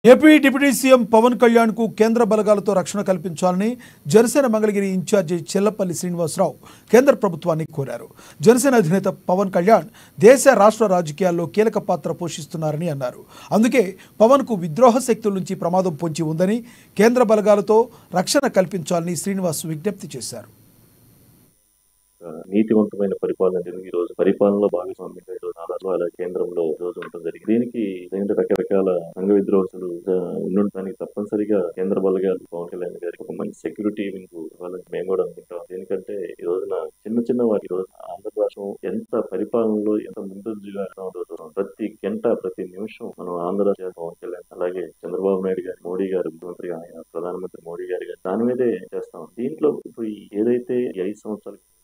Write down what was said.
AP deputy CM Pawan Kalyan కు కేంద్ర బలగాలతో రక్షణ కల్పించాలని జనసేన మంగళగిరి ఇన్ఛార్జి చెల్లపల్లి శ్రీనివాసరావు కేంద్ర ప్రభుత్వాన్ని కోరారు జనసేన అధినేత పవన్ కళ్యాణ్ దేశ రాష్ట్ర రాజకీయాల్లో కీలక పాత్ర పోషిస్తున్నారని అన్నారు అందుకే పవన్ కు విద్రోహ శక్తుల నుంచి ప్రమాదం పొంచి ఉందని కేంద్ర బలగాలతో రక్షణ కల్పించాలని శ్రీనివాస్ విజ్ఞప్తి చేశారు ఆ, నీతివంతమైన పరిపాలన అనేది ఈ రోజు పరిపాలనలో భాగస్వామ్యంగా ఈ రోజు ఆంధ్రలో అలాగే కేంద్రంలో ఈ రోజు ఉండడం జరిగింది దీనికి ఏంటంటే రకరకాల సంఘ విద్రోహులు ఆ, ఉండడానికి తప్పనిసరిగా కేంద్ర బలగాలు పవన్ కళ్యాణ్ గారికి ఒక మంచి సెక్యూరిటీ వింగ్ ఇవ్వాలని మేము కూడా అనుకుంటాం ఎందుకంటే ఈ రోజున చిన్న చిన్న వాటి ఈ రోజు ఆంధ్ర రాష్ట్రం ఎంత పరిపాలనలో ఎంత ముందంజగా చూస్తున్నాం ప్రతి గంట ప్రతి నిమిషం మనం ఆంధ్ర రాష్ట్ర పవన్ కళ్యాణ్ అలాగే చంద్రబాబు నాయుడు గారు మోడీ గారు ముఖ్యమంత్రి ఆయన ప్రధానమంత్రి మోడీ గారు గారు దాని మీదే చేస్తాం దీంట్లో ఇప్పుడు ఈ ఏదైతే ఈ ఐదు సంవత్సరాలు